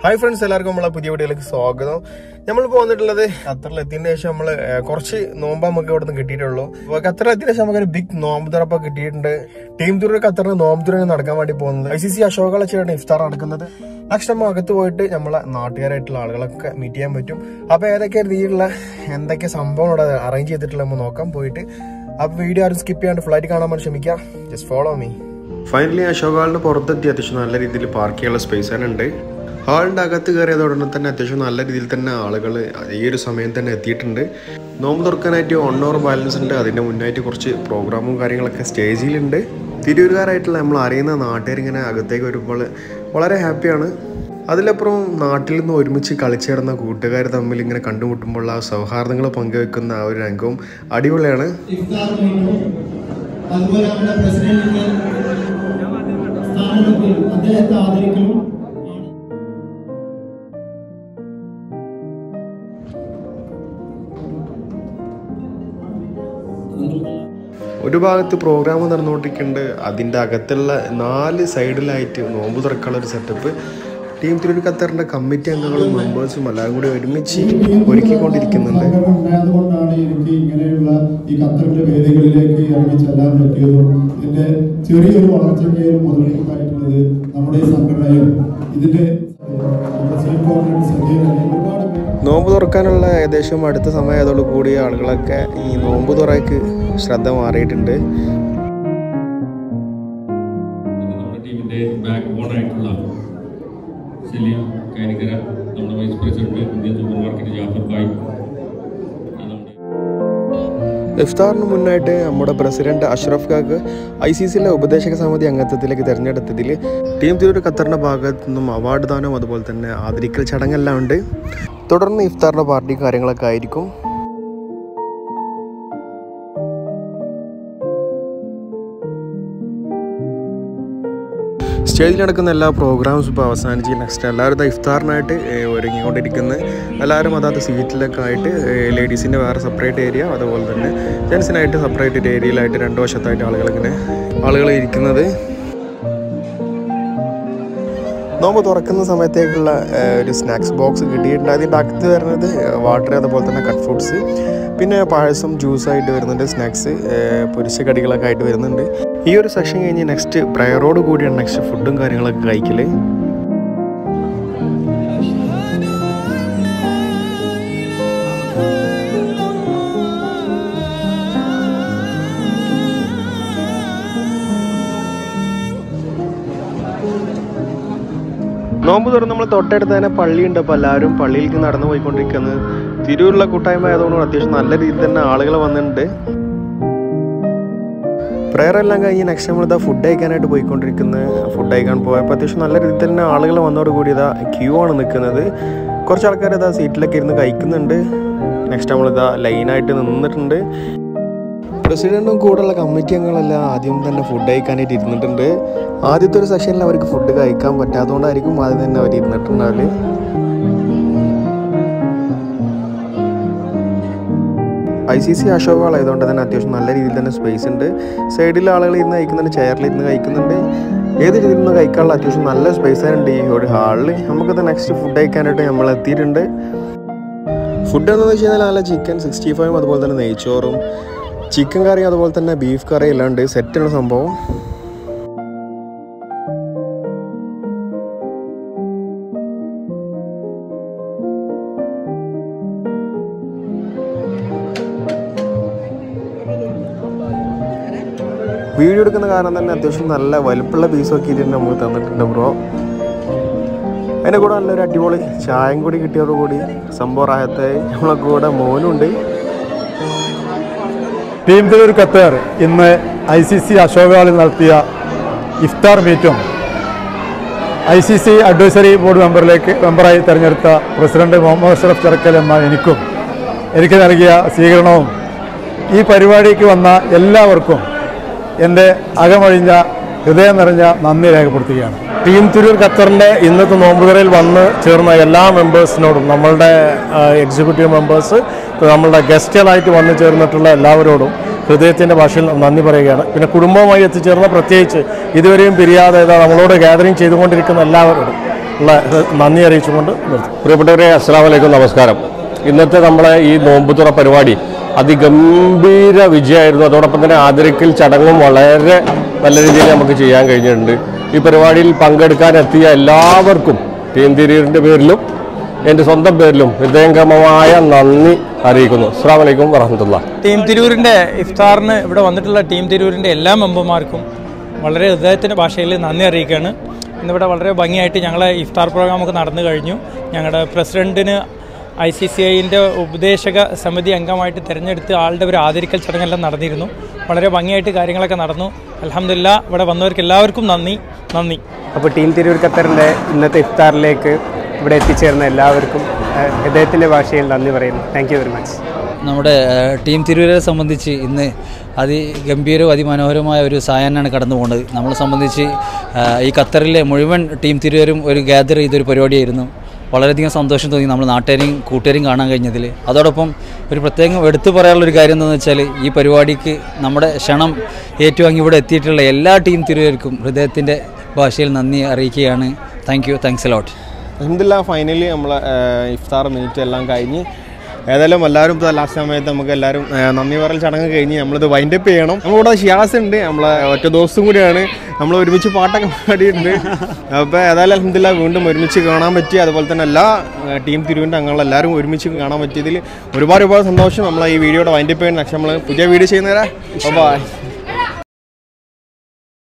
Hi friends എല്ലാവർക്കും നമ്മളെ പുതിയ വീഡിയോയിലേക്ക് സ്വാഗതം നമ്മളിപ്പോൾ വന്നിട്ടുള്ളത് ഖത്തറിൽ എത്തിയതിന് ശേഷം നമ്മൾ കുറച്ച് നോമ്പ് നമുക്ക് ഇവിടെ നിന്ന് കിട്ടിയിട്ടുള്ളൂ അപ്പോൾ ഖത്തറിൽ എത്തിയതിന് ശേഷം നമുക്കൊരു ബിഗ് നോമ്പ് തുറപ്പ് കിട്ടിയിട്ടുണ്ട് ടീം തുറ ഖത്തറിന് നോമ്പ് തുറ നടക്കാൻ വേണ്ടി പോകുന്നത് ഐ സി സി അശോകള ചേട്ടൻ ഇഫ്താർ നടക്കുന്നത് നെക്സ്റ്റ് നമ്മൾ അകത്ത് പോയിട്ട് നമ്മളെ നാട്ടുകാരായിട്ടുള്ള ആളുകളൊക്കെ മീറ്റ് ചെയ്യാൻ പറ്റും അപ്പോൾ ഏതൊക്കെ രീതിയിലുള്ള എന്തൊക്കെ സംഭവം ഇവിടെ അറേഞ്ച് ചെയ്തിട്ടുള്ള നമ്മൾ നോക്കാൻ പോയിട്ട് അപ്പോൾ വീഡിയോ ആരും സ്കിപ്പ് ചെയ്യാണ്ട് ഫ്ലൈറ്റ് കാണാൻ വേണ്ടി ശ്രമിക്കാം just follow me finally Ashok ഹാളിന് പുറത്തെത്തി അത്യാവശ്യം നല്ല രീതിയിൽ പാർക്ക് ചെയ്യാനുള്ള സ്പേസ് തന്നെ ഉണ്ട് ഹാളിൻ്റെ അകത്ത് കയറിയത് ഉടനെ തന്നെ അത്യാവശ്യം നല്ല രീതിയിൽ തന്നെ ആളുകൾ ഈ ഒരു സമയം തന്നെ എത്തിയിട്ടുണ്ട് നോമ്പ് തുറക്കാനായിട്ട് വൺ അവർ ബാലൻസ് ഉണ്ട് അതിൻ്റെ മുന്നായിട്ട് കുറച്ച് പ്രോഗ്രാമും കാര്യങ്ങളൊക്കെ സ്റ്റേജിലുണ്ട് തിരൂരുകാരായിട്ടുള്ള നമ്മൾ അറിയുന്ന നാട്ടുകാരിങ്ങനെ അകത്തേക്ക് വരുമ്പോൾ വളരെ ഹാപ്പിയാണ് അതിലപ്പുറം നാട്ടിൽ നിന്ന് ഒരുമിച്ച് കളിച്ചേർന്ന കൂട്ടുകാർ തമ്മിൽ ഇങ്ങനെ കണ്ടുമുട്ടുമ്പോൾ ആ സൗഹാർദ്ദങ്ങൾ പങ്കുവെക്കുന്ന ആ ഒരു രംഗവും അടിപൊളിയാണ് ഇഫ്താർ മീറ്റും അതുപോലെ നമ്മുടെ പ്രസിഡന്റിന്റെ സ്ഥാനത്തിൽ അദ്ദേഹത്തെ ആദരിക്കലും ആണ്. ഒരു ഭാഗത്ത് പ്രോഗ്രാം നടന്നുകൊണ്ടിരിക്കുന്നുണ്ട് അതിൻ്റെ അകത്തുള്ള നാല് സൈഡിലായിട്ട് നോമ്പ് തുറക്കാനുള്ള ഒരു സെറ്റപ്പ് ടീം തിരൂർ ഖത്തറിൻ്റെ കമ്മിറ്റി അംഗങ്ങളും മെമ്പേഴ്സും എല്ലാം കൂടി ഒരുമിച്ച് ഒരുക്കിക്കൊണ്ടിരിക്കുന്നുണ്ട് സംഘടന ഉണ്ടായതുകൊണ്ടാണ് എനിക്ക് ഇങ്ങനെയുള്ള ഈ ഖത്തറിന്റെ വേദികളിലേക്ക് ഇറങ്ങി ചെല്ലാൻ പറ്റിയതും ഇതിന്റെ ചെറിയൊരു വളർച്ചയ്ക്ക് മുതൽക്കൂട്ടായിട്ടുള്ളത് നമ്മുടെ ഈ സംഘടനയും ഇതിന്റെ പ്രസിഡന്റ് കോർഡിനേറ്റർ സജീവൻ ഒരുപാട് പേര് നോമ്പ് തുറക്കാനുള്ള ഏകദേശം അടുത്ത സമയത്തോടു കൂടി ആളുകളൊക്കെ ഈ നോമ്പ് തുറയ്ക്ക് ശ്രദ്ധ മാറിയിട്ടുണ്ട് നമ്മുടെ ടീമിന്റെ ബാക്ക് ബോൺ ആയിട്ടുള്ള സലീം കാനിക്കര നമ്മുടെ vice president Indian supermarket Jafar bhai ആ നമ്മുടെ ഇഫ്താറിന് മുന്നായിട്ട് നമ്മുടെ പ്രസിഡന്റ് അഷ്റഫ് ഖാക്ക് ഐ സി സിയിലെ ഉപദേശക സമിതി അംഗത്വത്തിലേക്ക് തിരഞ്ഞെടുത്തതിൽ ടീം തിരൂർ ഖത്തറിൻ്റെ ഭാഗത്തു നിന്നും അവാർഡ് ദാനം അതുപോലെ തന്നെ ആദരിക്കൽ ചടങ്ങെല്ലാം ഉണ്ട് തുടർന്ന് ഇഫ്താറിൻ്റെ പാർട്ടി കാര്യങ്ങളൊക്കെ ആയിരിക്കും സ്റ്റേജിൽ നടക്കുന്ന എല്ലാ പ്രോഗ്രാംസും ഇപ്പോൾ അവസാനിച്ച് നെക്സ്റ്റ് എല്ലാവരും ദാ ഇഫ്താറിനായിട്ട് ഏഹ്, ഒരുങ്ങിക്കൊണ്ടിരിക്കുന്നത് എല്ലാവരും അതാത് സീറ്റിലൊക്കെ ആയിട്ട് ലേഡീസിൻ്റെ വേറെ സെപ്പറേറ്റ് ഏരിയ അതുപോലെ തന്നെ ജെൻസിനായിട്ട് സെപ്പറേറ്റ് ഏരിയയിലായിട്ട് രണ്ട് വശത്തായിട്ട് ആളുകൾ ഇങ്ങനെ ആളുകൾ ഇരിക്കുന്നത് നോമ്പ് തുറക്കുന്ന സമയത്തേക്കുള്ള ഏഹ്, ഒരു സ്നാക്സ് ബോക്സ് കിട്ടിയിട്ടുണ്ട് അതിൻ്റെ അകത്ത് വരുന്നത് വാട്ടർ അതുപോലെ തന്നെ കട്ട് ഫ്രൂട്ട്സ് പിന്നെ പായസം ജ്യൂസായിട്ട് വരുന്നുണ്ട് സ്നാക്സ് പൊരിച്ച കടികളൊക്കെ ആയിട്ട് വരുന്നുണ്ട് ഈ ഒരു സെക്ഷൻ കഴിഞ്ഞ് നെക്സ്റ്റ് പ്രയറോട് കൂടിയാണ് നെക്സ്റ്റ് ഫുഡും കാര്യങ്ങളൊക്കെ കഴിക്കല് നോമ്പ് തുറന്ന് നമ്മൾ തൊട്ടടുത്ത് തന്നെ പള്ളിയുണ്ട് അപ്പോൾ എല്ലാവരും പള്ളിയിലേക്ക് നടന്നു പോയിക്കൊണ്ടിരിക്കുന്നത് തിരൂരിലുള്ള കൂട്ടായ്മ ആയതുകൊണ്ട് അത്യാവശ്യം നല്ല രീതിയിൽ തന്നെ ആളുകൾ വന്നിട്ടുണ്ട് പ്രയർ എല്ലാം കഴിഞ്ഞ് നെക്സ്റ്റ് നമ്മൾ ഇതാ ഫുഡ് കഴിക്കാനായിട്ട് പോയിക്കൊണ്ടിരിക്കുന്നത് ഫുഡ് കഴിക്കാൻ പോയപ്പോൾ അത്യാവശ്യം നല്ല രീതിയിൽ തന്നെ ആളുകൾ വന്നതോട് കൂടി ഇതാ ക്യൂ ആണ് നിൽക്കുന്നത് കുറച്ച് ആൾക്കാർ ഇതാ സീറ്റിലൊക്കെ ഇരുന്ന് കഴിക്കുന്നുണ്ട് നെക്സ്റ്റ് നമ്മളിതാ ലൈനായിട്ട് നിന്നിട്ടുണ്ട് പ്രസിഡന്റും കൂടെയുള്ള കമ്മിറ്റി അംഗങ്ങളെല്ലാം ആദ്യം തന്നെ ഫുഡ് കഴിക്കാനായിട്ട് ഇരുന്നിട്ടുണ്ട് ആദ്യത്തെ ഒരു സെഷനിൽ അവർക്ക് ഫുഡ് കഴിക്കാൻ പറ്റാത്തതുകൊണ്ടായിരിക്കും ആദ്യം തന്നെ അവർ ഇരുന്നിട്ടുണ്ടാവില്ല I C C Ashok hall ആയതുകൊണ്ട് തന്നെ അത്യാവശ്യം നല്ല രീതിയിൽ തന്നെ സ്പേസ് ഉണ്ട് സൈഡിൽ ആളുകൾ ഇരുന്ന് കഴിക്കുന്നുണ്ട് ചെയറിൽ ഇരുന്ന് കഴിക്കുന്നുണ്ട് ഏത് രീതിയിൽ നിന്ന് കഴിക്കാനുള്ള അത്യാവശ്യം നല്ല സ്പേസ് ഉണ്ട് ഈ ഒരു ഹാളിൽ നമുക്കത് നെക്സ്റ്റ് ഫുഡ് കഴിക്കാനായിട്ട് നമ്മൾ എത്തിയിട്ടുണ്ട് ഫുഡ് എന്ന് വെച്ച് കഴിഞ്ഞാൽ നല്ല ചിക്കൻ സിക്സ്റ്റി ഫൈവും അതുപോലെ തന്നെ നെയ്ച്ചോറും ചിക്കൻ കറി അതുപോലെ തന്നെ ബീഫ് കറി എല്ലാം ഉണ്ട് സെറ്റാണ് സംഭവം വീഡിയോ എടുക്കുന്ന കാരണം തന്നെ അത്യാവശ്യം നല്ല വലുപ്പമുള്ള പീസൊക്കെ ഇതിന് നമുക്ക് തന്നിട്ടുണ്ട് ബ്രോ അതിൻ്റെ കൂടെ നല്ലൊരു അടിപൊളി ചായയും കൂടി കിട്ടിയതോടുകൂടി സംഭവം റാഹത്തെ നമ്മളെ കൂടെ മോനുണ്ട് ടീം തിരൂർ ഖത്തർ ഇന്ന് ഐ സി സി അശോക് ഹാളിൽ നടത്തിയ ഇഫ്താർ മീറ്റും I C C advisory board മെമ്പറിലേക്ക് മെമ്പറായി തെരഞ്ഞെടുത്ത പ്രസിഡന്റ് മുഹമ്മദ് അഷ്റഫ് ചെറുക്കൽ എന്ന എനിക്കും എനിക്ക് നൽകിയ സ്വീകരണവും ഈ പരിപാടിക്ക് വന്ന എല്ലാവർക്കും എൻ്റെ അകമഴിഞ്ഞ ഹൃദയം നിറഞ്ഞ നന്ദി രേഖപ്പെടുത്തുകയാണ് ടീം തിരൂർ ഖത്തറിൻ്റെ ഇന്നത്തെ നോമ്പുകരയിൽ വന്ന് ചേർന്ന എല്ലാ മെമ്പേഴ്സിനോടും നമ്മളുടെ എക്സിക്യൂട്ടീവ് മെമ്പേഴ്സ് നമ്മളുടെ ഗസ്റ്റുകളായിട്ട് വന്നു ചേർന്നിട്ടുള്ള എല്ലാവരോടും ഹൃദയത്തിൻ്റെ ഭാഷയിൽ നന്ദി പറയുകയാണ് പിന്നെ കുടുംബവുമായി എത്തിച്ചേർന്ന പ്രത്യേകിച്ച് ഇതുവരെയും പിരിയാതെ ഇതാ നമ്മളോട് ഗാദറിങ് ചെയ്തുകൊണ്ടിരിക്കുന്ന എല്ലാവരോടും ഉള്ള നന്ദി അറിയിച്ചുകൊണ്ട് നിർത്തും പ്രിയപ്പെട്ടവരെ അസ്സാം വലൈക്കും നമസ്കാരം ഇന്നത്തെ നമ്മളെ ഈ നോമ്പുതുറ പരിപാടി അതിഗംഭീര വിജയമായിരുന്നു അതോടൊപ്പം തന്നെ ആദരിക്കൽ ചടങ്ങും വളരെ നല്ല രീതിയിൽ നമുക്ക് ചെയ്യാൻ കഴിഞ്ഞിട്ടുണ്ട് ഈ പരിപാടിയിൽ പങ്കെടുക്കാൻ എത്തിയ എല്ലാവർക്കും ടീം തിരിയറിൻ്റെ പേരിലും എൻ്റെ സ്വന്തം പേരിലും ഹൃദയംഗമമായ നന്ദി അറിയിക്കുന്നു അസ്സാം വലൈക്കും വറഹമത്തുള്ള ടീം തിരൂരിൻ്റെ ഇഫ്താറിന് ഇവിടെ വന്നിട്ടുള്ള ടീം തിരൂരിൻ്റെ എല്ലാ മെമ്പർമാർക്കും വളരെ ഹൃദയത്തിൻ്റെ ഭാഷയിൽ നന്ദി അറിയിക്കുകയാണ് ഇന്നിവിടെ വളരെ ഭംഗിയായിട്ട് ഞങ്ങളെ ഇഫ്താർ പ്രോഗ്രാം ഒക്കെ നടന്നു കഴിഞ്ഞു ഞങ്ങളുടെ പ്രസിഡന്റിന് ഐ സി സി ഐൻ്റെ ഉപദേശക സമിതി അംഗമായിട്ട് തിരഞ്ഞെടുത്ത് ആളുടെ ഒരു ആദരിക്കൽ ചടങ്ങെല്ലാം നടന്നിരുന്നു വളരെ ഭംഗിയായിട്ട് കാര്യങ്ങളൊക്കെ നടന്നു അലഹമില്ല ഇവിടെ വന്നവർക്ക് എല്ലാവർക്കും നന്ദി നന്ദി അപ്പോൾ ടീം തിരൂർ ഖത്തറിൻ്റെ ഇന്നത്തെ ഇഫ്താറിലേക്ക് ഇവിടെ എത്തിച്ചേർന്ന എല്ലാവർക്കും ഏഹ്, ഹൃദയത്തിൻ്റെ ഭാഷയിൽ നന്ദി പറയുന്നു താങ്ക് യു വെരി മച്ച് നമ്മുടെ ഏഹ്, ടീം തിരൂരെ സംബന്ധിച്ച് ഇന്ന് അതിഗംഭീരവും അതിമനോഹരമായ ഒരു സായാഹ്നമാണ് കടന്നു പോകുന്നത് നമ്മളെ സംബന്ധിച്ച് ഏഹ്, ഈ ഖത്തറിലെ മുഴുവൻ ടീം തിരൂരും ഒരു ഗ്യാദർ ചെയ്തൊരു പരിപാടിയായിരുന്നു വളരെയധികം സന്തോഷം തോന്നി നമ്മൾ നാട്ടുകാരെയും കൂട്ടുകാരെയും കാണാൻ കഴിഞ്ഞതിൽ അതോടൊപ്പം ഒരു പ്രത്യേകം എടുത്തു പറയാനുള്ളൊരു കാര്യം എന്താണെന്ന് വെച്ചാൽ ഈ പരിപാടിക്ക് നമ്മുടെ ക്ഷണം ഏറ്റുവാങ്ങി ഇവിടെ എത്തിയിട്ടുള്ള എല്ലാ ടീം തിരുവർക്കും ഹൃദയത്തിൻ്റെ ഭാഷയിൽ നന്ദി അറിയിക്കുകയാണ് താങ്ക് യു താങ്ക്സ് എലോട്ട് അലഹമില്ല ഫൈനലി നമ്മളെ ഇഫ്താർ മിനിറ്റ് എല്ലാം കഴിഞ്ഞ് ഏതായാലും എല്ലാവരും ഇപ്പോൾ ലാസ്റ്റ് സമയത്ത് നമുക്ക് എല്ലാവരും ഏഹ്, നന്ദി പറയൽ ചടങ്ങ് കഴിഞ്ഞ് നമ്മളിത് വൈൻഡപ്പ് ചെയ്യണം നമ്മളിവിടെ ഷിയാസ് ഉണ്ട് നമ്മളെ ഒറ്റ ദിവസം കൂടിയാണ് നമ്മൾ ഒരുമിച്ച് പാട്ടൊക്കെ പാടിയിട്ടുണ്ട് അപ്പോൾ ഏതായാലും അലഹമില്ല വീണ്ടും ഒരുമിച്ച് കാണാൻ പറ്റി അതുപോലെ തന്നെ എല്ലാ ഏഹ്, ടീം തിരുവിൻ്റെ അംഗങ്ങളെല്ലാവരും ഒരുമിച്ച് കാണാൻ പറ്റിയതിൽ ഒരുപാട് ഒരുപാട് സന്തോഷം നമ്മൾ ഈ വീഡിയോയുടെ വൈൻഡപ്പ് ചെയ്യുന്ന പക്ഷേ നമ്മൾ പുതിയ വീഡിയോ ചെയ്യുന്നവരാ ബൈ